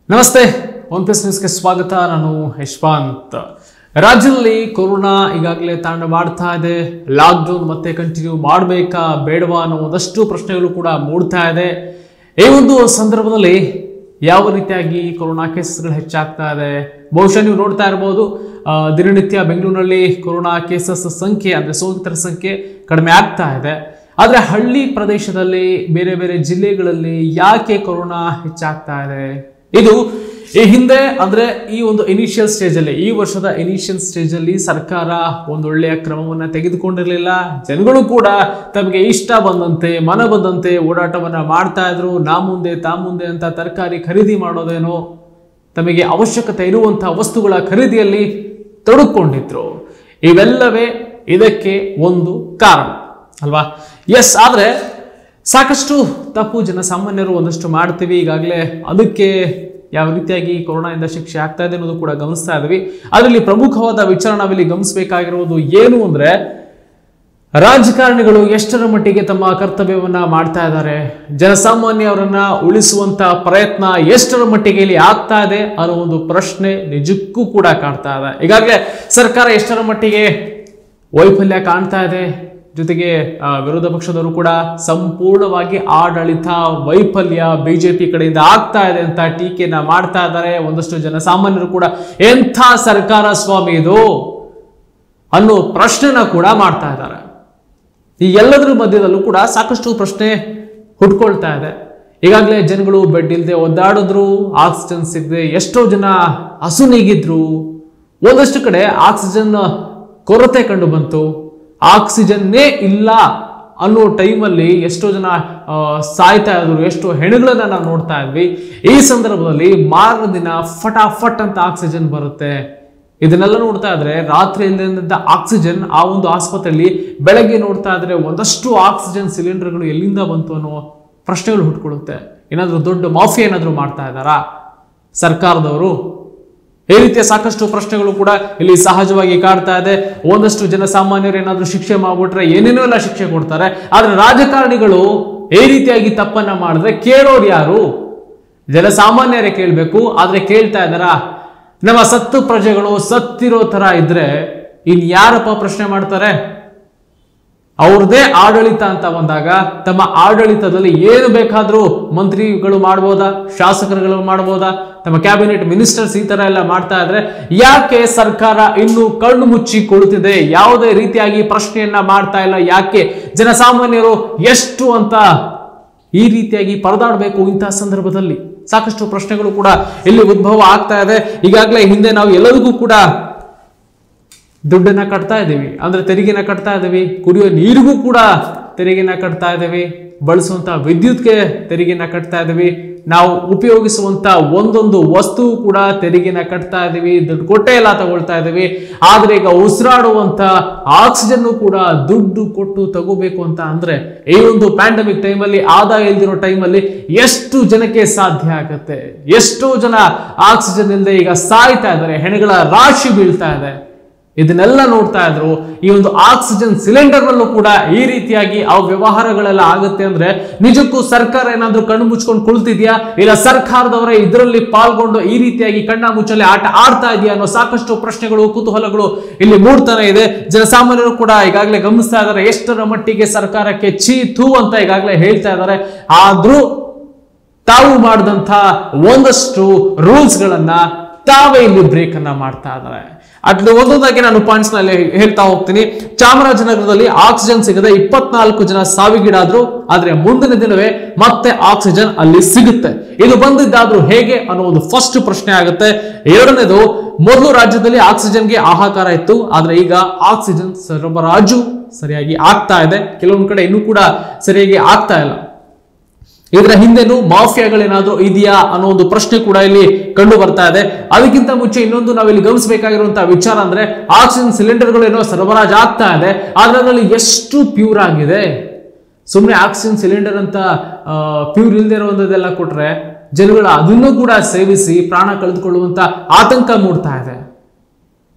ನಮಸ್ತೆ one plus ನ್ಯೂಸ್ಗೆ ಸ್ವಾಗತ ನಾನು ಯಶ್ವಂತ್ ರಾಜ್ಯದಲ್ಲಿ ಕೊರೋನಾ ಈಗಾಗಲೇ ತಾಂಡವಾಡ್ತಾ ಇದೆ ಲಾಕ್ಡೌನ್ ಮತ್ತೆ ಕಂಟಿನ್ಯೂ ಮಾಡಬೇಕಾ ಬೇಡವಾ ಅನ್ನೋ ಒಂದಷ್ಟು ಪ್ರಶ್ನೆಗಳು ಕೂಡ ಮೂಡ್ತಾ ಇದೆ ಈ ಒಂದು ಸಂದರ್ಭದಲ್ಲಿ ಯಾವ ರೀತಿಯಾಗಿ ಕೊರೋನಾ ಕೇಸಸ್ಗಳು ಹೆಚ್ಚಾಗ್ತಾ ಇದೆ ಬಹುಶಃ ನೀವು ನೋಡ್ತಾ ಇರ್ಬೋದು ಆ, ದಿನನಿತ್ಯ ಬೆಂಗಳೂರಿನಲ್ಲಿ ಕೊರೋನಾ ಕೇಸಸ್ ಸಂಖ್ಯೆ ಅಂದ್ರೆ ಸೋಂಕಿತರ ಸಂಖ್ಯೆ ಕಡಿಮೆ ಆಗ್ತಾ ಇದೆ ಆದ್ರೆ ಹಳ್ಳಿ ಪ್ರದೇಶದಲ್ಲಿ ಬೇರೆ ಬೇರೆ ಜಿಲ್ಲೆಗಳಲ್ಲಿ ಯಾಕೆ ಕೊರೋನಾ ಹೆಚ್ಚಾಗ್ತಾ ಇದೆ ಇದು ಈ ಹಿಂದೆ ಅಂದ್ರೆ ಈ ಒಂದು ಇನಿಷಿಯಲ್ ಸ್ಟೇಜ್ ಅಲ್ಲಿ ಈ ವರ್ಷದ ಇನಿಷಿಯಲ್ ಸ್ಟೇಜ್ ಅಲ್ಲಿ ಸರ್ಕಾರ ಒಂದೊಳ್ಳೆಯ ಕ್ರಮವನ್ನ ತೆಗೆದುಕೊಂಡಿರಲಿಲ್ಲ ಜನಗಳು ಕೂಡ ತಮಗೆ ಇಷ್ಟ ಬಂದಂತೆ ಮನ ಬಂದಂತೆ ಓಡಾಟವನ್ನ ಮಾಡ್ತಾ ಇದ್ರು ನಾ ಮುಂದೆ ತಾ ಮುಂದೆ ಅಂತ ತರಕಾರಿ ಖರೀದಿ ಮಾಡೋದೇನೋ ತಮಗೆ ಅವಶ್ಯಕತೆ ಇರುವಂತಹ ವಸ್ತುಗಳ ಖರೀದಿಯಲ್ಲಿ ತೊಡಕೊಂಡಿದ್ರು ಇವೆಲ್ಲವೇ ಇದಕ್ಕೆ ಒಂದು ಕಾರಣ ಅಲ್ವಾ ಎಸ್ ಆದ್ರೆ ಸಾಕಷ್ಟು ತಪ್ಪು ಜನಸಾಮಾನ್ಯರು ಒಂದಷ್ಟು ಮಾಡ್ತೀವಿ ಈಗಾಗಲೇ ಅದಕ್ಕೆ ಯಾವ ರೀತಿಯಾಗಿ ಕೊರೋನಾದಿಂದ ಶಿಕ್ಷೆ ಆಗ್ತಾ ಇದೆ ಅನ್ನೋದು ಕೂಡ ಗಮನಿಸ್ತಾ ಇದ್ದೀವಿ ಅದರಲ್ಲಿ ಪ್ರಮುಖವಾದ ವಿಚಾರ ನಾವಿಲ್ಲಿ ಗಮನಿಸಬೇಕಾಗಿರುವುದು ಏನು ಅಂದ್ರೆ ರಾಜಕಾರಣಿಗಳು ಎಷ್ಟರ ಮಟ್ಟಿಗೆ ತಮ್ಮ ಕರ್ತವ್ಯವನ್ನ ಮಾಡ್ತಾ ಇದ್ದಾರೆ ಜನಸಾಮಾನ್ಯವರನ್ನ ಉಳಿಸುವಂತ ಪ್ರಯತ್ನ ಎಷ್ಟರ ಮಟ್ಟಿಗೆ ಇಲ್ಲಿ ಆಗ್ತಾ ಇದೆ ಅನ್ನೋ ಒಂದು ಪ್ರಶ್ನೆ ನಿಜಕ್ಕೂ ಕೂಡ ಕಾಡ್ತಾ ಇದೆ ಈಗಾಗಲೇ ಸರ್ಕಾರ ಎಷ್ಟರ ಮಟ್ಟಿಗೆ ವೈಫಲ್ಯ ಕಾಣ್ತಾ ಇದೆ ಜೊತೆಗೆ ಆ, ವಿರೋಧ ಪಕ್ಷದವರು ಕೂಡ ಸಂಪೂರ್ಣವಾಗಿ ಆಡಳಿತ ವೈಫಲ್ಯ ಬಿಜೆಪಿ ಕಡೆಯಿಂದ ಆಗ್ತಾ ಇದೆ ಅಂತ ಟೀಕೆನ ಮಾಡ್ತಾ ಇದ್ದಾರೆ ಒಂದಷ್ಟು ಜನಸಾಮಾನ್ಯರು ಕೂಡ ಎಂಥ ಸರ್ಕಾರ ಸ್ವಾಮಿ ಇದು ಅನ್ನೋ ಪ್ರಶ್ನೆನ ಕೂಡ ಮಾಡ್ತಾ ಇದ್ದಾರೆ ಈ ಎಲ್ಲದರ ಮಧ್ಯದಲ್ಲೂ ಕೂಡ ಸಾಕಷ್ಟು ಪ್ರಶ್ನೆ ಹುಟ್ಕೊಳ್ತಾ ಇದೆ ಈಗಾಗಲೇ ಜನಗಳು ಬೆಡ್ ಇಲ್ಲದೆ ಒದ್ದಾಡಿದ್ರು ಆಕ್ಸಿಜನ್ ಸಿಗದೆ ಎಷ್ಟೋ ಜನ ಹಸುನೀಗಿದ್ರು ಒಂದಷ್ಟು ಕಡೆ ಆಕ್ಸಿಜನ್ ಕೊರತೆ ಕಂಡು ಬಂತು ಆಕ್ಸಿಜನ್ನೇ ಇಲ್ಲ ಅನ್ನೋ ಟೈಮಲ್ಲಿ ಎಷ್ಟೋ ಜನ ಆ, ಸಾಯ್ತಾ ಇದ್ರು ಎಷ್ಟೋ ಹೆಣಗಳನ್ನ ನಾವು ನೋಡ್ತಾ ಇದ್ವಿ ಈ ಸಂದರ್ಭದಲ್ಲಿ ಮಾರನ ದಿನ ಫಟಾಫಟ್ ಅಂತ ಆಕ್ಸಿಜನ್ ಬರುತ್ತೆ ಇದನ್ನೆಲ್ಲ ನೋಡ್ತಾ ಇದ್ರೆ ರಾತ್ರಿಯಲ್ಲಿದ್ದ ಆಕ್ಸಿಜನ್ ಆ ಒಂದು ಆಸ್ಪತ್ರೆಯಲ್ಲಿ ಬೆಳಗ್ಗೆ ನೋಡ್ತಾ ಇದ್ರೆ ಒಂದಷ್ಟು ಆಕ್ಸಿಜನ್ ಸಿಲಿಂಡರ್ಗಳು ಎಲ್ಲಿಂದ ಬಂತು ಅನ್ನೋ ಪ್ರಶ್ನೆಗಳು ಹುಟ್ಕೊಳ್ಳುತ್ತೆ ಏನಾದ್ರೂ ದೊಡ್ಡ ಮಾಫಿಯಾ ಏನಾದ್ರೂ ಮಾಡ್ತಾ ಇದ್ದಾರಾ ಸರ್ಕಾರದವರು ಈ ರೀತಿಯ ಸಾಕಷ್ಟು ಪ್ರಶ್ನೆಗಳು ಕೂಡ ಇಲ್ಲಿ ಸಹಜವಾಗಿ ಕಾಡ್ತಾ ಇದೆ ಒಂದಷ್ಟು ಜನಸಾಮಾನ್ಯರು ಏನಾದ್ರೂ ಶಿಕ್ಷೆ ಮಾಡ್ಬಿಟ್ರೆ ಏನೇನೋ ಎಲ್ಲ ಶಿಕ್ಷೆ ಕೊಡ್ತಾರೆ ಆದ್ರೆ ರಾಜಕಾರಣಿಗಳು ಈ ರೀತಿಯಾಗಿ ತಪ್ಪನ್ನ ಮಾಡಿದ್ರೆ ಕೇಳೋರು ಯಾರು ಜನಸಾಮಾನ್ಯರೇ ಕೇಳಬೇಕು ಆದ್ರೆ ಕೇಳ್ತಾ ಇದ್ದಾರಾ ನಮ್ಮ ಸತ್ತು ಪ್ರಜೆಗಳು ಸತ್ತಿರೋ ತರ ಇದ್ರೆ ಇನ್ ಯಾರಪ್ಪ ಪ್ರಶ್ನೆ ಮಾಡ್ತಾರೆ ಅವ್ರದೇ ಆಡಳಿತ ಅಂತ ಬಂದಾಗ ತಮ್ಮ ಆಡಳಿತದಲ್ಲಿ ಏನು ಬೇಕಾದ್ರೂ ಮಂತ್ರಿಗಳು ಮಾಡ್ಬೋದಾ ಶಾಸಕರುಗಳು ಮಾಡ್ಬೋದಾ ತಮ್ಮ ಕ್ಯಾಬಿನೆಟ್ ಮಿನಿಸ್ಟರ್ಸ್ ಈ ತರ ಎಲ್ಲ ಮಾಡ್ತಾ ಇದ್ರೆ ಯಾಕೆ ಸರ್ಕಾರ ಇನ್ನು ಕಣ್ಣು ಮುಚ್ಚಿ ಕುಳಿತಿದೆ ಯಾವುದೇ ರೀತಿಯಾಗಿ ಪ್ರಶ್ನೆಯನ್ನ ಮಾಡ್ತಾ ಇಲ್ಲ ಯಾಕೆ ಜನಸಾಮಾನ್ಯರು ಎಷ್ಟು ಅಂತ ಈ ರೀತಿಯಾಗಿ ಪರದಾಡಬೇಕು ಇಂತಹ ಸಂದರ್ಭದಲ್ಲಿ ಸಾಕಷ್ಟು ಪ್ರಶ್ನೆಗಳು ಕೂಡ ಇಲ್ಲಿ ಉದ್ಭವ ಆಗ್ತಾ ಇದೆ ಈಗಾಗಲೇ ಹಿಂದೆ ನಾವು ಎಲ್ಲರಿಗೂ ಕೂಡ ದುಡ್ಡನ್ನ ಕಟ್ತಾ ಇದ್ದೀವಿ ಅಂದ್ರೆ ತೆರಿಗೆನ ಕಟ್ತಾ ಇದ್ದೀವಿ ಕುಡಿಯೋ ನೀರಿಗೂ ಕೂಡ ತೆರಿಗೆನ ಕಟ್ತಾ ಇದ್ದೀವಿ ಬಳಸುವಂತ ವಿದ್ಯುತ್ಗೆ ತೆರಿಗೆನ ಕಟ್ತಾ ಇದ್ದೀವಿ ನಾವು ಉಪಯೋಗಿಸುವಂತ ಒಂದೊಂದು ವಸ್ತು ಕೂಡ ತೆರಿಗೆನ ಕಟ್ತಾ ಇದ್ದೀವಿ ದುಡ್ಡು ಕೊಟ್ಟೆ ಎಲ್ಲ ತಗೊಳ್ತಾ ಇದ್ದೀವಿ ಆದ್ರೆ ಈಗ ಉಸಿರಾಡುವಂತ ಆಕ್ಸಿಜನ್ ಕೂಡ ದುಡ್ಡು ಕೊಟ್ಟು ತಗೋಬೇಕು ಅಂತ ಅಂದ್ರೆ ಈ ಒಂದು ಪ್ಯಾಂಡಮಿಕ್ ಟೈಮಲ್ಲಿ ಆದಾಯ ಇಲ್ದಿರೋ ಟೈಮಲ್ಲಿ ಎಷ್ಟು ಜನಕ್ಕೆ ಸಾಧ್ಯ ಆಗತ್ತೆ ಎಷ್ಟೋ ಜನ ಆಕ್ಸಿಜನ್ ಇಲ್ಲದೆ ಈಗ ಸಾಯ್ತಾ ಇದ್ದಾರೆ ಹೆಣಗಳ ರಾಶಿ ಬೀಳ್ತಾ ಇದೆ ಇದನ್ನೆಲ್ಲ ನೋಡ್ತಾ ಇದ್ರು ಈ ಒಂದು ಆಕ್ಸಿಜನ್ ಸಿಲಿಂಡರ್ ನಲ್ಲೂ ಕೂಡ ಈ ರೀತಿಯಾಗಿ ಆ ವ್ಯವಹಾರಗಳೆಲ್ಲ ಆಗುತ್ತೆ ಅಂದ್ರೆ ನಿಜಕ್ಕೂ ಸರ್ಕಾರ ಏನಾದ್ರೂ ಕಣ್ಣು ಮುಚ್ಕೊಂಡು ಕುಳಿತಿದ್ಯಾ ಇಲ್ಲ ಸರ್ಕಾರದವರೇ ಇದರಲ್ಲಿ ಪಾಲ್ಗೊಂಡು ಈ ರೀತಿಯಾಗಿ ಕಣ್ಣ ಮುಚ್ಚಲೆ ಆಟ ಆಡ್ತಾ ಇದೆಯಾ ಅನ್ನೋ ಸಾಕಷ್ಟು ಪ್ರಶ್ನೆಗಳು ಕುತೂಹಲಗಳು ಇಲ್ಲಿ ಮೂಡ್ತಾನೆ ಇದೆ ಜನಸಾಮಾನ್ಯರು ಕೂಡ ಈಗಾಗಲೇ ಗಮನಿಸ್ತಾ ಇದ್ದಾರೆ ಎಷ್ಟರ ಮಟ್ಟಿಗೆ ಸರ್ಕಾರಕ್ಕೆ ಚೀ ಥೂ ಅಂತ ಈಗಾಗಲೇ ಹೇಳ್ತಾ ಇದ್ದಾರೆ ಆದ್ರೂ ತಾವು ಮಾಡಿದಂಥ ಒಂದಷ್ಟು ರೂಲ್ಸ್ ಗಳನ್ನ ತಾವೇ ಇಲ್ಲಿ ಬ್ರೇಕ್ ಅನ್ನ ಮಾಡ್ತಾ ಇದ್ದಾರೆ ಅಟ್ಲಿ ಒಂದೊಂದಾಗಿ ನಾನು ಪಾಯಿಂಟ್ಸ್ ನಲ್ಲಿ ಹೇಳ್ತಾ ಹೋಗ್ತೀನಿ ಚಾಮರಾಜನಗರದಲ್ಲಿ ಆಕ್ಸಿಜನ್ ಸಿಗದೆ ಇಪ್ಪತ್ನಾಲ್ಕು ಜನ ಸಾವಿಗೀಡಾದ್ರು ಆದ್ರೆ ಮುಂದಿನ ದಿನವೇ ಮತ್ತೆ ಆಕ್ಸಿಜನ್ ಅಲ್ಲಿ ಸಿಗುತ್ತೆ ಇದು ಬಂದಿದ್ದಾದ್ರೂ ಹೇಗೆ ಅನ್ನೋ ಒಂದು ಫಸ್ಟ್ ಪ್ರಶ್ನೆ ಆಗುತ್ತೆ ಎರಡನೇದು ಮೊದಲು ರಾಜ್ಯದಲ್ಲಿ ಆಕ್ಸಿಜನ್ಗೆ ಹಾಹಾಕಾರ ಇತ್ತು ಆದ್ರೆ ಈಗ ಆಕ್ಸಿಜನ್ ಸರಬರಾಜು ಸರಿಯಾಗಿ ಆಗ್ತಾ ಇದೆ ಕೆಲವೊಂದು ಕಡೆ ಇನ್ನೂ ಕೂಡ ಸರಿಯಾಗಿ ಆಗ್ತಾ ಇಲ್ಲ ಇದರ ಹಿಂದೆನೂ ಮಾಫಿಯಾಗಳೇನಾದ್ರೂ ಇದೆಯಾ ಅನ್ನೋ ಒಂದು ಪ್ರಶ್ನೆ ಕೂಡ ಇಲ್ಲಿ ಕಂಡು ಬರ್ತಾ ಇದೆ ಅದಕ್ಕಿಂತ ಮುಂಚೆ ಇನ್ನೊಂದು ನಾವಿಲ್ಲಿ ಗಮನಿಸಬೇಕಾಗಿರುವಂತಹ ವಿಚಾರ ಅಂದ್ರೆ ಆಕ್ಸಿಜನ್ ಸಿಲಿಂಡರ್ಗಳು ಏನೋ ಸರಬರಾಜು ಆಗ್ತಾ ಇದೆ ಆದ್ರೆ ಅದರಲ್ಲಿ ಎಷ್ಟು ಪ್ಯೂರ್ ಆಗಿದೆ ಸುಮ್ಮನೆ ಆಕ್ಸಿಜನ್ ಸಿಲಿಂಡರ್ ಅಂತ ಪ್ಯೂರ್ ಇಲ್ಲದೆ ಇರುವಂತದ್ದೆಲ್ಲ ಕೊಟ್ರೆ ಜನಗಳು ಅದನ್ನು ಕೂಡ ಸೇವಿಸಿ ಪ್ರಾಣ ಕಳೆದುಕೊಳ್ಳುವಂತ ಆತಂಕ ಮೂಡ್ತಾ ಇದೆ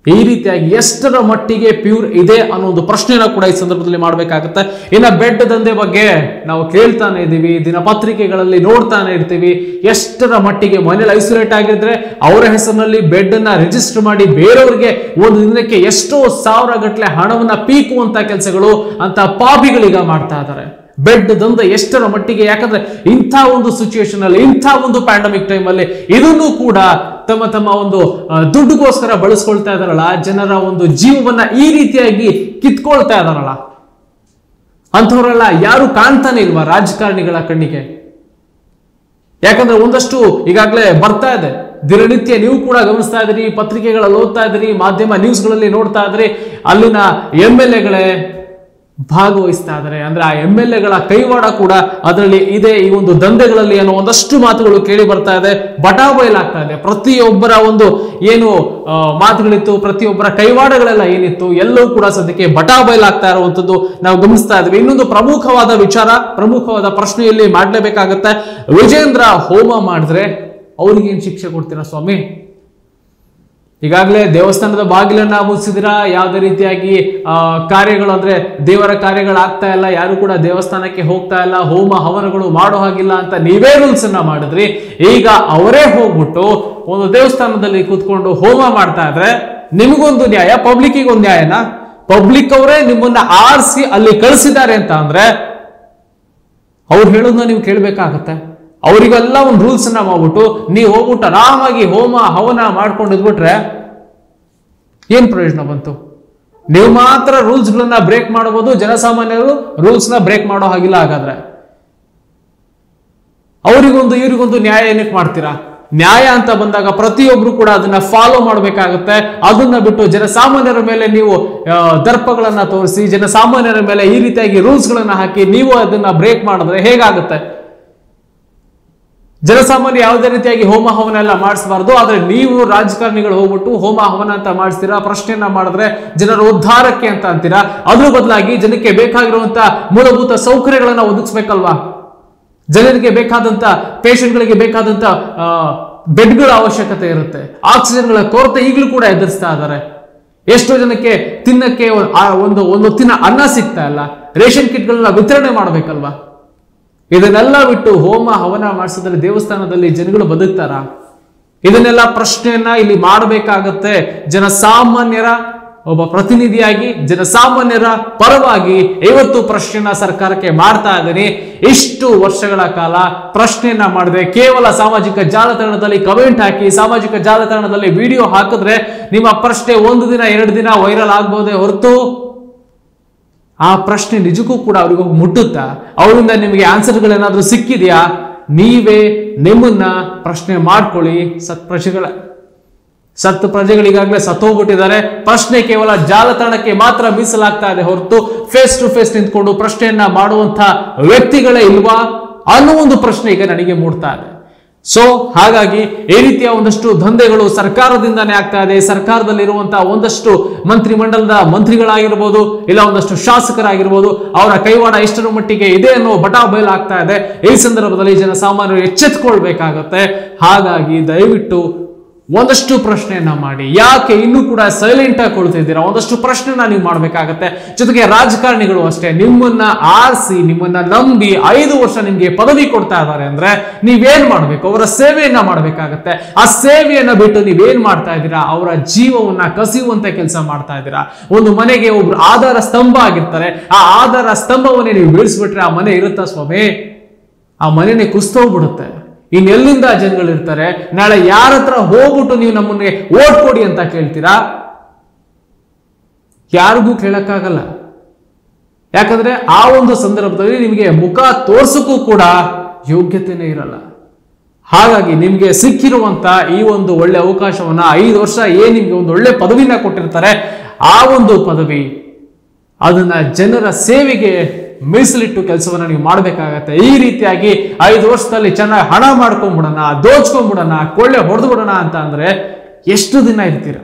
ಈ ರೀತಿಯಾಗಿ ಎಷ್ಟರ ಮಟ್ಟಿಗೆ ಪ್ಯೂರ್ ಇದೆ ಅನ್ನೋ ಒಂದು ಪ್ರಶ್ನೆನ ಕೂಡ ಈ ಸಂದರ್ಭದಲ್ಲಿ ಮಾಡಬೇಕಾಗುತ್ತೆ ಇನ್ನ ಬೆಡ್ ದಂಧೆ ಬಗ್ಗೆ ನಾವು ಕೇಳ್ತಾನೆ ಇದ್ದೀವಿ ದಿನಪತ್ರಿಕೆಗಳಲ್ಲಿ ನೋಡ್ತಾನೆ ಇರ್ತೀವಿ ಎಷ್ಟರ ಮಟ್ಟಿಗೆ ಮನೇಲಿ ಐಸೋಲೇಟ್ ಆಗಿದ್ರೆ ಅವರ ಹೆಸರಿನಲ್ಲಿ ಬೆಡ್ ಅನ್ನ ರಿಜಿಸ್ಟರ್ ಮಾಡಿ ಬೇರೆಯವರಿಗೆ ಒಂದು ದಿನಕ್ಕೆ ಎಷ್ಟೋ ಸಾವಿರ ಗಟ್ಟಲೆ ಹಣವನ್ನ ಪೀಕುವಂತ ಕೆಲಸಗಳು ಅಂತ ಪಾಪಿಗಳೀಗ ಮಾಡ್ತಾ ಇದ್ದಾರೆ ಬೆಡ್ ದಂಧ ಎಷ್ಟರ ಮಟ್ಟಿಗೆ ಯಾಕಂದ್ರೆ ಇಂಥ ಒಂದು ಸಿಚುವೇಶನ್ ಅಲ್ಲಿ ಇಂಥ ಒಂದು ಪ್ಯಾಂಡಮಿಕ್ ಟೈಮ್ ಅಲ್ಲಿ ಇದನ್ನು ಕೂಡ ತಮ್ಮ ತಮ್ಮ ಒಂದು ಆ, ದುಡ್ಡುಗೋಸ್ಕರ ಬಳಸ್ಕೊಳ್ತಾ ಇದಾರಲ್ಲ ಜನರ ಒಂದು ಜೀವವನ್ನ ಈ ರೀತಿಯಾಗಿ ಕಿತ್ಕೊಳ್ತಾ ಇದಾರಲ್ಲ ಅಂಥವರೆಲ್ಲ ಯಾರು ಕಾಣ್ತಾನೆ ಇಲ್ವಾ ರಾಜಕಾರಣಿಗಳ ಕಣ್ಣಿಗೆ ಯಾಕಂದ್ರೆ ಒಂದಷ್ಟು ಈಗಾಗಲೇ ಬರ್ತಾ ಇದೆ ದಿನನಿತ್ಯ ನೀವು ಕೂಡ ಗಮನಿಸ್ತಾ ಇದ್ದೀರಿ ಪತ್ರಿಕೆಗಳಲ್ಲಿ ಓದ್ತಾ ಇದ್ದೀರಿ ಮಾಧ್ಯಮ ನ್ಯೂಸ್ಗಳಲ್ಲಿ ನೋಡ್ತಾ ಇದ್ದೀರಿ ಅಲ್ಲಿನ ಎಂ ಎಲ್ ಎಗಳೇ ಭಾಗವಹಿಸ್ತಾ ಇದ್ದಾರೆ ಅಂದ್ರೆ ಆ ಎಂ ಎಲ್ ಎಗಳ ಕೈವಾಡ ಕೂಡ ಅದರಲ್ಲಿ ಇದೆ ಈ ಒಂದು ದಂಧೆಗಳಲ್ಲಿ ಅನ್ನೋ ಒಂದಷ್ಟು ಮಾತುಗಳು ಕೇಳಿ ಬರ್ತಾ ಇದೆ ಬಟಾ ಬಯಲಾಗ್ತಾ ಇದೆ ಪ್ರತಿಯೊಬ್ಬರ ಒಂದು ಏನು ಆ, ಮಾತುಗಳಿತ್ತು ಪ್ರತಿಯೊಬ್ಬರ ಕೈವಾಡಗಳೆಲ್ಲ ಏನಿತ್ತು ಎಲ್ಲವೂ ಕೂಡ ಸದ್ಯಕ್ಕೆ ಬಟಾ ಬಯಲಾಗ್ತಾ ಇರುವಂತದ್ದು ನಾವು ಗಮನಿಸ್ತಾ ಇದ್ವಿ ಇನ್ನೊಂದು ಪ್ರಮುಖವಾದ ವಿಚಾರ ಪ್ರಮುಖವಾದ ಪ್ರಶ್ನೆಯಲ್ಲಿ ಮಾಡ್ಲೇಬೇಕಾಗತ್ತೆ ವಿಜೇಂದ್ರ ಹೋಮ ಮಾಡಿದ್ರೆ ಅವ್ರಿಗೇನ್ ಶಿಕ್ಷೆ ಕೊಡ್ತೀರಾ ಸ್ವಾಮಿ ಈಗಾಗಲೇ ದೇವಸ್ಥಾನದ ಬಾಗಿಲನ್ನ ಮುಚ್ಚಿದಿರಾ ಯಾವುದೇ ರೀತಿಯಾಗಿ ಆ, ಕಾರ್ಯಗಳು ಅಂದ್ರೆ ದೇವರ ಕಾರ್ಯಗಳಾಗ್ತಾ ಇಲ್ಲ ಯಾರು ಕೂಡ ದೇವಸ್ಥಾನಕ್ಕೆ ಹೋಗ್ತಾ ಇಲ್ಲ ಹೋಮ ಹವನಗಳು ಮಾಡೋ ಹಾಗಿಲ್ಲ ಅಂತ ನೀವೇ ರೂಲ್ಸ್ ಅನ್ನ ಮಾಡಿದ್ರಿ ಈಗ ಅವರೇ ಹೋಗ್ಬಿಟ್ಟು ಒಂದು ದೇವಸ್ಥಾನದಲ್ಲಿ ಕೂತ್ಕೊಂಡು ಹೋಮ ಮಾಡ್ತಾ ಇದ್ರೆ ನಿಮಗೊಂದು ನ್ಯಾಯ ಪಬ್ಲಿಕ್ಕಿಗೆ ಒಂದು ನ್ಯಾಯನ ಪಬ್ಲಿಕ್ ಅವರೇ ನಿಮ್ಮನ್ನ ಆರಿಸಿ ಅಲ್ಲಿ ಕಳಿಸಿದ್ದಾರೆ ಅಂತ ಅಂದ್ರೆ ಅವ್ರು ಹೇಳೋದನ್ನ ನೀವು ಕೇಳಬೇಕಾಗತ್ತೆ ಅವರಿಗೆಲ್ಲ ಒಂದು ರೂಲ್ಸ್ ಅನ್ನ ಮಾಡ್ಬಿಟ್ಟು ನೀವು ಹೋಗ್ಬಿಟ್ಟು ಆರಾಮಾಗಿ ಹೋಮ ಹವನ ಮಾಡ್ಕೊಂಡು ಇದ್ಬಿಟ್ರೆ ಏನ್ ಪ್ರಯೋಜನ ಬಂತು ನೀವು ಮಾತ್ರ ರೂಲ್ಸ್ ಗಳನ್ನ ಬ್ರೇಕ್ ಮಾಡಬಹುದು ಜನಸಾಮಾನ್ಯರು ರೂಲ್ಸ್ ನ ಬ್ರೇಕ್ ಮಾಡೋ ಹಾಗಿಲ್ಲ ಹಾಗಾದ್ರೆ ಅವರಿಗೊಂದು ಇವರಿಗೊಂದು ನ್ಯಾಯ ಏನಕ್ಕೆ ಮಾಡ್ತೀರಾ ನ್ಯಾಯ ಅಂತ ಬಂದಾಗ ಪ್ರತಿಯೊಬ್ರು ಕೂಡ ಅದನ್ನ ಫಾಲೋ ಮಾಡಬೇಕಾಗುತ್ತೆ ಅದನ್ನ ಬಿಟ್ಟು ಜನಸಾಮಾನ್ಯರ ಮೇಲೆ ನೀವು ಆ, ದರ್ಪಗಳನ್ನ ತೋರಿಸಿ ಜನಸಾಮಾನ್ಯರ ಮೇಲೆ ಈ ರೀತಿಯಾಗಿ ರೂಲ್ಸ್ ಗಳನ್ನ ಹಾಕಿ ನೀವು ಅದನ್ನ ಬ್ರೇಕ್ ಮಾಡಿದ್ರೆ ಹೇಗಾಗುತ್ತೆ ಜನಸಾಮಾನ್ಯ ಯಾವುದೇ ರೀತಿಯಾಗಿ ಹೋಮ ಹವನ ಎಲ್ಲ ಮಾಡಿಸಬಾರ್ದು ಆದ್ರೆ ನೀವು ರಾಜಕಾರಣಿಗಳು ಹೋಗ್ಬಿಟ್ಟು ಹೋಮ ಹವನ ಅಂತ ಮಾಡಿಸ್ತೀರಾ ಪ್ರಶ್ನೆಯನ್ನ ಮಾಡಿದ್ರೆ ಜನರ ಉದ್ಧಾರಕ್ಕೆ ಅಂತ ಅಂತೀರಾ ಅದ್ರ ಬದಲಾಗಿ ಜನಕ್ಕೆ ಬೇಕಾಗಿರುವಂತ ಮೂಲಭೂತ ಸೌಕರ್ಯಗಳನ್ನ ಒದಗಿಸ್ಬೇಕಲ್ವಾ ಜನರಿಗೆ ಬೇಕಾದಂತ ಪೇಷಂಟ್ಗಳಿಗೆ ಬೇಕಾದಂತ ಆ, ಬೆಡ್ಗಳ ಅವಶ್ಯಕತೆ ಇರುತ್ತೆ ಆಕ್ಸಿಜನ್ಗಳ ಕೊರತೆ ಈಗಲೂ ಕೂಡ ಎದುರಿಸ್ತಾ ಇದ್ದಾರೆ ಎಷ್ಟೋ ಜನಕ್ಕೆ ತಿನ್ನಕ್ಕೆ ಒ- ಆ ಒಂದು ಒಂದು ತಿನ್ನ ಅನ್ನ ಸಿಗ್ತಾ ಇಲ್ಲ ರೇಷನ್ ಕಿಟ್ಗಳನ್ನ ವಿತರಣೆ ಮಾಡಬೇಕಲ್ವಾ ಇದನ್ನೆಲ್ಲ ಬಿಟ್ಟು ಹೋಮ ಹವನ ಮಾಡಿಸಿದ್ರೆ ದೇವಸ್ಥಾನದಲ್ಲಿ ಜನಗಳು ಬದುಕ್ತಾರ ಇದನ್ನೆಲ್ಲ ಪ್ರಶ್ನೆಯನ್ನ ಇಲ್ಲಿ ಮಾಡಬೇಕಾಗತ್ತೆ ಜನಸಾಮಾನ್ಯರ ಒಬ್ಬ ಪ್ರತಿನಿಧಿಯಾಗಿ ಜನಸಾಮಾನ್ಯರ ಪರವಾಗಿ ಇವತ್ತು ಪ್ರಶ್ನೆಯನ್ನ ಸರ್ಕಾರಕ್ಕೆ ಮಾಡ್ತಾ ಇದ್ದೀನಿ ಇಷ್ಟು ವರ್ಷಗಳ ಕಾಲ ಪ್ರಶ್ನೆಯನ್ನ ಮಾಡದೆ ಕೇವಲ ಸಾಮಾಜಿಕ ಜಾಲತಾಣದಲ್ಲಿ ಕಮೆಂಟ್ ಹಾಕಿ ಸಾಮಾಜಿಕ ಜಾಲತಾಣದಲ್ಲಿ ವಿಡಿಯೋ ಹಾಕಿದ್ರೆ ನಿಮ್ಮ ಪ್ರಶ್ನೆ ಒಂದು ದಿನ ಎರಡು ದಿನ ವೈರಲ್ ಆಗ್ಬೋದೇ ಹೊರತು ಆ ಪ್ರಶ್ನೆ ನಿಜಕ್ಕೂ ಕೂಡ ಅವ್ರಿಗೆ ಹೋಗಿ ಮುಟ್ಟುತ್ತಾ ಅವರಿಂದ ನಿಮಗೆ ಆನ್ಸರ್ಗಳೇನಾದ್ರೂ ಸಿಕ್ಕಿದೆಯಾ ನೀವೇ ನಿಮ್ಮನ್ನ ಪ್ರಶ್ನೆ ಮಾಡ್ಕೊಳ್ಳಿ ಸತ್ ಪ್ರಜೆಗಳ ಸತ್ ಪ್ರಜೆಗಳಿಗಾಗಲೇ ಸತ್ತೋಗ್ಬಿಟ್ಟಿದ್ದಾರೆ ಪ್ರಶ್ನೆ ಕೇವಲ ಜಾಲತಾಣಕ್ಕೆ ಮಾತ್ರ ಮೀಸಲಾಗ್ತಾ ಇದೆ ಹೊರತು ಫೇಸ್ ಟು ಫೇಸ್ ನಿಂತ್ಕೊಂಡು ಪ್ರಶ್ನೆಯನ್ನ ಮಾಡುವಂತ ವ್ಯಕ್ತಿಗಳೇ ಇಲ್ವಾ ಅನ್ನೋ ಒಂದು ಪ್ರಶ್ನೆ ಈಗ ನನಗೆ ಮೂಡ್ತಾ ಇದೆ ಸೊ ಹಾಗಾಗಿ ಈ ರೀತಿಯ ಒಂದಷ್ಟು ದಂಧೆಗಳು ಸರ್ಕಾರದಿಂದಾನೇ ಆಗ್ತಾ ಇದೆ ಸರ್ಕಾರದಲ್ಲಿರುವಂತಹ ಒಂದಷ್ಟು ಮಂತ್ರಿಮಂಡಲದ ಮಂತ್ರಿಗಳಾಗಿರ್ಬೋದು ಇಲ್ಲ ಒಂದಷ್ಟು ಶಾಸಕರಾಗಿರ್ಬೋದು ಅವರ ಕೈವಾಡ ಎಷ್ಟರ ಮಟ್ಟಿಗೆ ಇದೆ ಅನ್ನೋ ಬಟಾ ಬಯಲು ಆಗ್ತಾ ಇದೆ ಈ ಸಂದರ್ಭದಲ್ಲಿ ಜನಸಾಮಾನ್ಯರು ಎಚ್ಚೆತ್ಕೊಳ್ಬೇಕಾಗತ್ತೆ ಹಾಗಾಗಿ ದಯವಿಟ್ಟು ಒಂದಷ್ಟು ಪ್ರಶ್ನೆಯನ್ನ ಮಾಡಿ ಯಾಕೆ ಇನ್ನೂ ಕೂಡ ಸೈಲೆಂಟ್ ಆಗಿ ಕೊಳ್ತಿದ್ದೀರಾ ಒಂದಷ್ಟು ಪ್ರಶ್ನೆನ ನೀವು ಮಾಡ್ಬೇಕಾಗತ್ತೆ ಜೊತೆಗೆ ರಾಜಕಾರಣಿಗಳು ಅಷ್ಟೇ ನಿಮ್ಮನ್ನ ಆರಿಸಿ ನಿಮ್ಮನ್ನ ನಂಬಿ ಐದು ವರ್ಷ ನಿಮ್ಗೆ ಪದವಿ ಕೊಡ್ತಾ ಇದ್ದಾರೆ ಅಂದ್ರೆ ನೀವೇನ್ ಮಾಡ್ಬೇಕು ಅವರ ಸೇವೆಯನ್ನ ಮಾಡ್ಬೇಕಾಗತ್ತೆ ಆ ಸೇವೆಯನ್ನ ಬಿಟ್ಟು ನೀವೇನ್ ಮಾಡ್ತಾ ಇದ್ದೀರಾ ಅವರ ಜೀವವನ್ನ ಕಸಿಯುವಂತ ಕೆಲಸ ಮಾಡ್ತಾ ಇದ್ದೀರಾ ಒಂದು ಮನೆಗೆ ಒಬ್ರು ಆಧಾರ ಸ್ತಂಭ ಆಗಿರ್ತಾರೆ ಆ ಆಧಾರ ಸ್ತಂಭವನ್ನೇ ನೀವು ಬೀಳಿಸ್ಬಿಟ್ರೆ ಆ ಮನೆ ಇರುತ್ತಾ ಸ್ವಾಮಿ ಆ ಮನೆನೇ ಕುಸ್ತೋಗ್ಬಿಡುತ್ತೆ ಇನ್ನೆಲ್ಲಿಂದ ಜನಗಳು ಇರ್ತಾರೆ ನಾಳೆ ಯಾರ ಹತ್ರ ಹೋಗ್ಬಿಟ್ಟು ನೀವು ನಮ್ಮನ್ನೇ ಓಟ್ ಕೊಡಿ ಅಂತ ಕೇಳ್ತೀರಾ ಯಾರಿಗೂ ಕೇಳಕ್ಕಾಗಲ್ಲ ಯಾಕಂದ್ರೆ ಆ ಒಂದು ಸಂದರ್ಭದಲ್ಲಿ ನಿಮಗೆ ಮುಖ ತೋರ್ಸಕ್ಕೂ ಕೂಡ ಯೋಗ್ಯತೆನೇ ಇರಲ್ಲ ಹಾಗಾಗಿ ನಿಮ್ಗೆ ಸಿಕ್ಕಿರುವಂತ ಈ ಒಂದು ಒಳ್ಳೆ ಅವಕಾಶವನ್ನ ಐದು ವರ್ಷ ಏನ್ ನಿಮ್ಗೆ ಒಂದು ಒಳ್ಳೆ ಪದವಿನ ಕೊಟ್ಟಿರ್ತಾರೆ ಆ ಒಂದು ಪದವಿ ಅದನ್ನ ಜನರ ಸೇವೆಗೆ ಮೀಸಲಿಟ್ಟು ಕೆಲಸವನ್ನ ನೀವು ಮಾಡಬೇಕಾಗತ್ತೆ ಈ ರೀತಿಯಾಗಿ ಐದು ವರ್ಷದಲ್ಲಿ ಚೆನ್ನಾಗಿ ಹಣ ಮಾಡ್ಕೊಂಡ್ಬಿಡೋಣ ದೋಚ್ಕೊಂಡ್ಬಿಡೋಣ ಕೊಳ್ಳೆ ಹೊಡೆದು ಬಿಡೋಣ ಅಂತ ಅಂದ್ರೆ ಎಷ್ಟು ದಿನ ಇರ್ತೀರ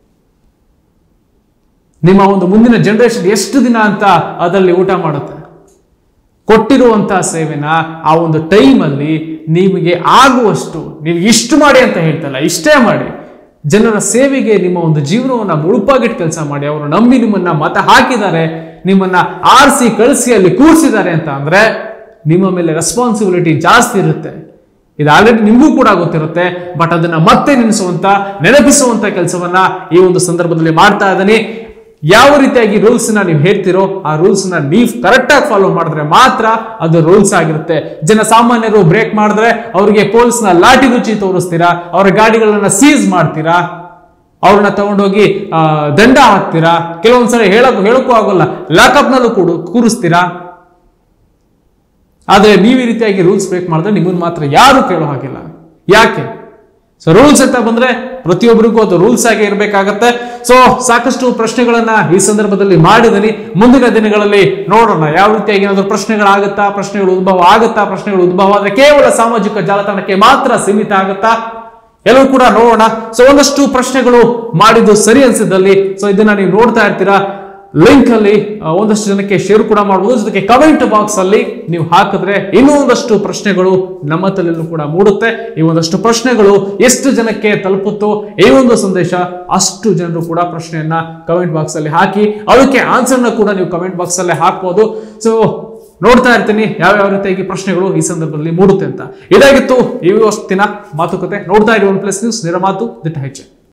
ನಿಮ್ಮ ಒಂದು ಮುಂದಿನ ಜನರೇಷನ್ ಎಷ್ಟು ದಿನ ಅಂತ ಅದರಲ್ಲಿ ಊಟ ಮಾಡುತ್ತೆ ಕೊಟ್ಟಿರುವಂತಹ ಸೇವೆನ ಆ ಒಂದು ಟೈಮಲ್ಲಿ ನಿಮಗೆ ಆಗುವಷ್ಟು ನೀವು ಇಷ್ಟು ಮಾಡಿ ಅಂತ ಹೇಳ್ತಲ್ಲ ಇಷ್ಟೇ ಮಾಡಿ ಜನರ ಸೇವೆಗೆ ನಿಮ್ಮ ಒಂದು ಜೀವನವನ್ನ ಮುಳುಪಾಗಿಟ್ಟು ಕೆಲಸ ಮಾಡಿ ಅವರು ನಂಬಿ ನಿಮ್ಮನ್ನ ಮತ ಹಾಕಿದ್ದಾರೆ ನಿಮ್ಮನ್ನ ಆರಿಸಿ ಕಳಿಸಿ ಅಲ್ಲಿ ಕೂರಿಸಿದ್ದಾರೆ ಅಂತ ಅಂದ್ರೆ ನಿಮ್ಮ ಮೇಲೆ ರೆಸ್ಪಾನ್ಸಿಬಿಲಿಟಿ ಜಾಸ್ತಿ ಇರುತ್ತೆ ಇದು ಆಲ್ರೆಡಿ ನಿಮಗೂ ಕೂಡ ಗೊತ್ತಿರುತ್ತೆ ಬಟ್ ಅದನ್ನ ಮತ್ತೆ ನೆನೆಸುವಂತ ನೆನಪಿಸುವಂತ ಕೆಲಸವನ್ನ ಈ ಒಂದು ಸಂದರ್ಭದಲ್ಲಿ ಮಾಡ್ತಾ ಇದ್ದೀನಿ ಯಾವ ರೀತಿಯಾಗಿ ರೂಲ್ಸ್ ನ ನೀವು ಹೇಳ್ತಿರೋ ಆ ರೂಲ್ಸ್ ನ ನೀವು ಕರೆಕ್ಟ್ ಆಗಿ ಫಾಲೋ ಮಾಡಿದ್ರೆ ಮಾತ್ರ ಅದು ರೂಲ್ಸ್ ಆಗಿರುತ್ತೆ ಜನಸಾಮಾನ್ಯರು ಬ್ರೇಕ್ ಮಾಡಿದ್ರೆ ಅವರಿಗೆ ಪೊಲೀಸ್ ನ ಲಾಠಿ ರುಚಿ ತೋರಿಸ್ತೀರಾ ಅವರ ಗಾಡಿಗಳನ್ನ ಸೀಸ್ ಮಾಡ್ತೀರಾ ಅವ್ರನ್ನ ತಗೊಂಡೋಗಿ ಆ, ದಂಡ ಹಾಕ್ತೀರಾ ಕೆಲವೊಂದ್ಸಲ ಹೇಳಕ್ ಹೇಳಕ್ಕೂ ಆಗೋಲ್ಲ ಲಾಕಪ್ ನಲ್ಲೂ ಕೂಡ ಕೂರಿಸ್ತೀರಾ ಆದ್ರೆ ನೀವು ಈ ರೀತಿಯಾಗಿ ರೂಲ್ಸ್ ಬ್ರೇಕ್ ಮಾಡಿದ್ರೆ ನಿಮ್ಮನ್ನ ಮಾತ್ರ ಯಾರು ಕೇಳೋ ಹಾಗಿಲ್ಲ ಯಾಕೆ ಸೊ ರೂಲ್ಸ್ ಅಂತ ಬಂದ್ರೆ ಪ್ರತಿಯೊಬ್ಬರಿಗೂ ಅದು ರೂಲ್ಸ್ ಆಗಿ ಇರಬೇಕಾಗತ್ತೆ ಸೊ ಸಾಕಷ್ಟು ಪ್ರಶ್ನೆಗಳನ್ನ ಈ ಸಂದರ್ಭದಲ್ಲಿ ಮಾಡಿದೀನಿ ಮುಂದಿನ ದಿನಗಳಲ್ಲಿ ನೋಡೋಣ ಯಾವ ರೀತಿಯಾಗಿ ಏನಾದ್ರು ಪ್ರಶ್ನೆಗಳಾಗುತ್ತಾ ಪ್ರಶ್ನೆಗಳು ಉದ್ಭವ ಆಗುತ್ತಾ ಪ್ರಶ್ನೆಗಳು ಉದ್ಭವ ಆದ್ರೆ ಕೇವಲ ಸಾಮಾಜಿಕ ಜಾಲತಾಣಕ್ಕೆ ಮಾತ್ರ ಸೀಮಿತ ಆಗುತ್ತಾ ಎಲ್ಲವೂ ಕೂಡ ನೋಡೋಣ ಸೊ ಒಂದಷ್ಟು ಪ್ರಶ್ನೆಗಳು ಮಾಡಿದ್ದು ಸರಿ ಅನ್ಸಿದ್ದಲ್ಲಿ ಸೊ ಇದನ್ನ ನೀವು ನೋಡ್ತಾ ಇರ್ತೀರಾ ಲಿಂಕ್ ಅಲ್ಲಿ ಆ, ಒಂದಷ್ಟು ಜನಕ್ಕೆ ಶೇರ್ ಕೂಡ ಮಾಡಬಹುದು ಜೊತೆಗೆ ಕಮೆಂಟ್ ಬಾಕ್ಸ್ ಅಲ್ಲಿ ನೀವು ಹಾಕಿದ್ರೆ ಇನ್ನೂ ಒಂದಷ್ಟು ಪ್ರಶ್ನೆಗಳು ನಮ್ಮ ತಲೆಯಲ್ಲೂ ಕೂಡ ಮೂಡುತ್ತೆ ಈ ಒಂದಷ್ಟು ಪ್ರಶ್ನೆಗಳು ಎಷ್ಟು ಜನಕ್ಕೆ ತಲುಪುತ್ತೋ ಈ ಒಂದು ಸಂದೇಶ ಅಷ್ಟು ಜನರು ಕೂಡ ಪ್ರಶ್ನೆಯನ್ನ ಕಮೆಂಟ್ ಬಾಕ್ಸ್ ಅಲ್ಲಿ ಹಾಕಿ ಅದಕ್ಕೆ ಆನ್ಸರ್ನ ಕೂಡ ನೀವು ಕಮೆಂಟ್ ಬಾಕ್ಸ್ ಅಲ್ಲಿ ಹಾಕ್ಬೋದು ಸೊ ನೋಡ್ತಾ ಇರ್ತೀನಿ ಯಾವ ಯಾವ ರೀತಿಯಾಗಿ ಪ್ರಶ್ನೆಗಳು ಈ ಸಂದರ್ಭದಲ್ಲಿ ಮೂಡುತ್ತೆ ಅಂತ ಇದಾಗಿತ್ತು ಈ ಹೊತ್ತಿನ ಮಾತುಕತೆ ನೋಡ್ತಾ ಇರಿ ಒನ್ ಪ್ಲಸ್ ನ್ಯೂಸ್ ನೇರ ಮಾತು ದಿಟ್ಟ ಹೆಚ್ಚೆ